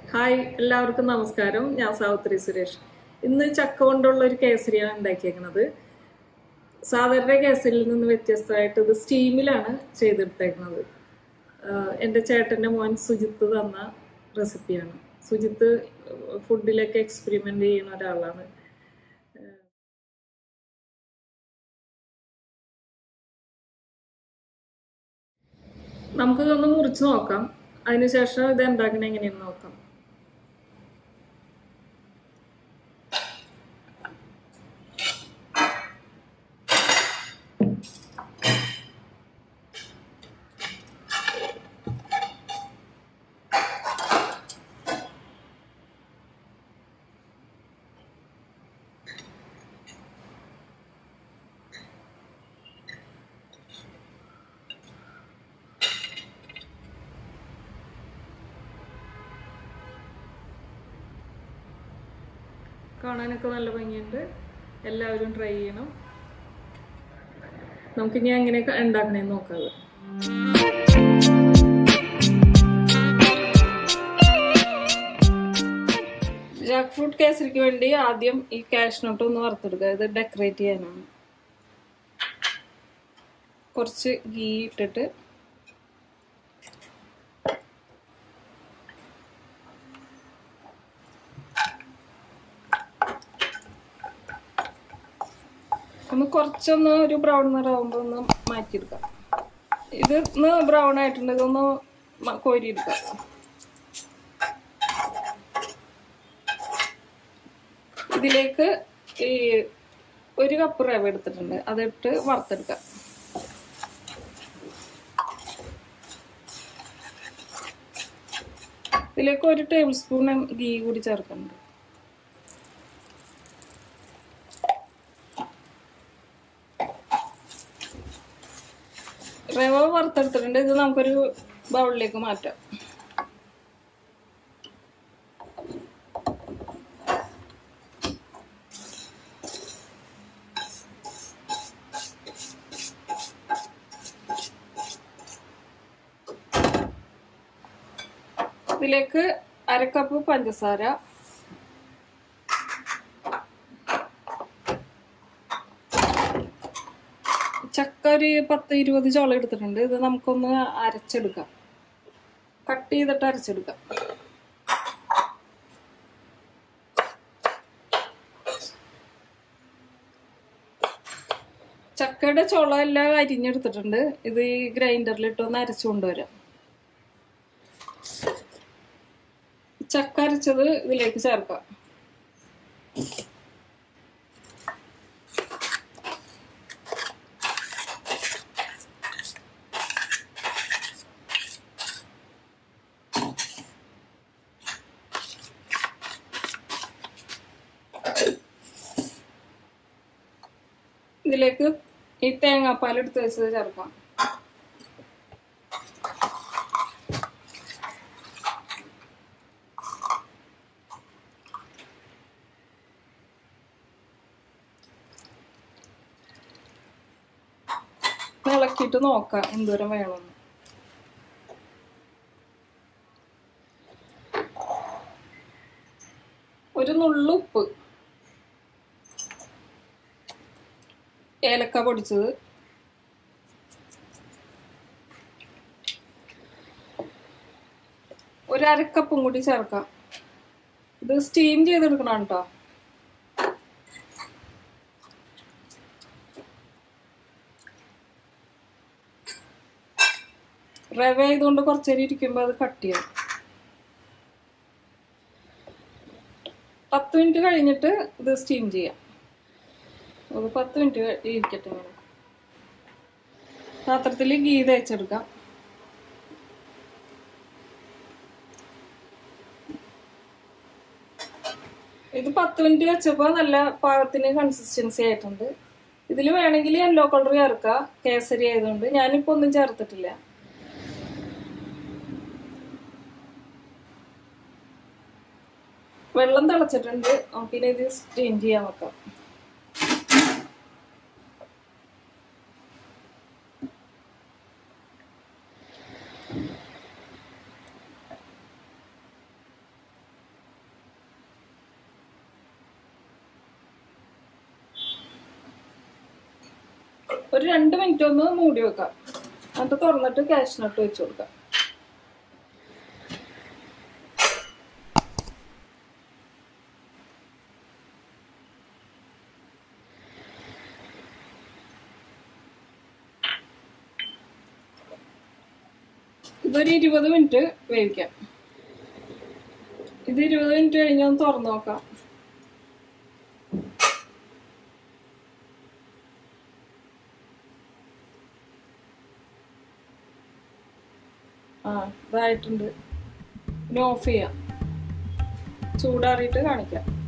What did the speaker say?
hi എല്ലാവർക്കും നമസ്കാരം ഞാൻ സാവിത്രി സുരേഷ് ഇന്ന് ചക്ക കൊണ്ടുള്ള ഒരു കേസരിയാണ് ഉണ്ടാക്കിയേക്കുന്നത് സാധാരണ കേസരിയിൽ നിന്ന് വ്യത്യസ്തമായിട്ട് ഇത് സ്റ്റീമിലാണ് ചെയ്തെടുത്തേക്കുന്നത് ആഹ് എൻ്റെ ചേട്ടൻ്റെ മോൻ സുജിത്ത് തന്ന റെസിപ്പിയാണ് സുജിത്ത് ഫുഡിലൊക്കെ എക്സ്പെരിമെൻ്റ് ചെയ്യുന്ന ഒരാളാണ് നമുക്കിതൊന്ന് മുറിച്ച് നോക്കാം അതിനുശേഷം ഇത് ഉണ്ടാക്കണ എങ്ങനെയെന്ന് നോക്കാം കാണാനൊക്കെ നല്ല ഭംഗിയുണ്ട് എല്ലാവരും ട്രൈ ചെയ്യണം നമുക്കിനി എങ്ങനെയൊക്കെ ഉണ്ടാക്കണേന്ന് നോക്കാം ജാക്ക് ഫ്രൂട്ട് കേസരിക്ക് വേണ്ടി ആദ്യം ഈ കാഷ്നോട്ട് ഒന്ന് വറുത്തെടുക്കുക ഇത് ഡെക്കറേറ്റ് ചെയ്യാനാണ് കുറച്ച് ഗീ ഇട്ടിട്ട് ഒന്ന് കുറച്ചൊന്ന് ഒരു ബ്രൗൺ നിറാവുമ്പോൾ ഒന്ന് മാറ്റിയെടുക്കാം ഇത് ഒന്ന് ബ്രൗൺ ആയിട്ടുണ്ട് ഇതൊന്ന് മ- കോരിയെടുക്കാം ഇതിലേക്ക് ഈ ഒരു കപ്പ് റവ എടുത്തിട്ടുണ്ട് അതിട്ട് വറുത്തെടുക്കാം ഇതിലേക്ക് ഒരു ടേബിൾ സ്പൂൺ ഗീ കൂടി ചേർക്കുന്നുണ്ട് റവ വറുത്തെടുത്തിട്ടുണ്ട് ഇത് നമുക്കൊരു ബൗളിലേക്ക് മാറ്റാം ഇതിലേക്ക് അര കപ്പ് പഞ്ചസാര ചക്ക ഒരു പത്ത് ഇരുപത് ചോളം എടുത്തിട്ടുണ്ട് ഇത് നമുക്കൊന്ന് അരച്ചെടുക്കാം കട്ട് ചെയ്തിട്ട് അരച്ചെടുക്കാം ചക്കയുടെ ചോളം എല്ലാം അരിഞ്ഞെടുത്തിട്ടുണ്ട് ഇത് ഈ ഗ്രൈൻഡറിലിട്ട് ഒന്ന് അരച്ചു കൊണ്ടുവരാം ചക്ക അരച്ചത് ഇതിലേക്ക് ചേർക്കാം ഇതിലേക്ക് ഈ തേങ്ങാപ്പാൽ എടുത്ത് വെച്ചത് ചേർക്കാം ഇളക്കിയിട്ട് നോക്കാം എന്തോരം വേണമെന്ന് ഒരു നുള്ളുപ്പ് ഏലക്ക പൊടിച്ചത് ഒരു അരക്കപ്പും കൂടി ചേർക്കാം ഇത് സ്റ്റീം ചെയ്തെടുക്കണം കേട്ടോ റവ ആയതുകൊണ്ട് കുറച്ചേരം ഇരിക്കുമ്പോൾ അത് കട്ട് ചെയ്യാം പത്ത് മിനിറ്റ് കഴിഞ്ഞിട്ട് ഇത് സ്റ്റീം ചെയ്യാം ഒരു പത്ത് മിനിറ്റ് ഇരിക്കട്ടെ ഇങ്ങനെ പാത്രത്തിൽ ഗീ തേച്ചെടുക്കാം ഇത് പത്ത് മിനിറ്റ് വെച്ചപ്പോൾ നല്ല പാകത്തിന് കൺസിസ്റ്റൻസി ആയിട്ടുണ്ട് ഇതിൽ വേണമെങ്കിൽ യെല്ലോ കളർ ചേർക്കാം കേസരി ആയതുകൊണ്ട് ഞാനിപ്പോൾ ഒന്നും ചേർത്തിട്ടില്ല വെള്ളം തിളച്ചിട്ടുണ്ട് നമുക്കിനി ഇത് സ്റ്റീം ചെയ്യാൻ വെക്കാം ഒരു രണ്ട് മിനിറ്റ് ഒന്ന് മൂടി വെക്കാം എന്നിട്ട് തുറന്നിട്ട് കാഷ്നട്ട് വെച്ച് കൊടുക്കാം ഇതൊരു ഇരുപത് മിനിറ്റ് വേവിക്കാം ഇത് ഇരുപത് മിനിറ്റ് കഴിഞ്ഞ് ഒന്ന് തുറന്നു നോക്കാം ആ ഇതായിട്ടുണ്ട് ഇനി ഓഫ് ചെയ്യാം ചൂടാറിയിട്ട് കാണിക്കാം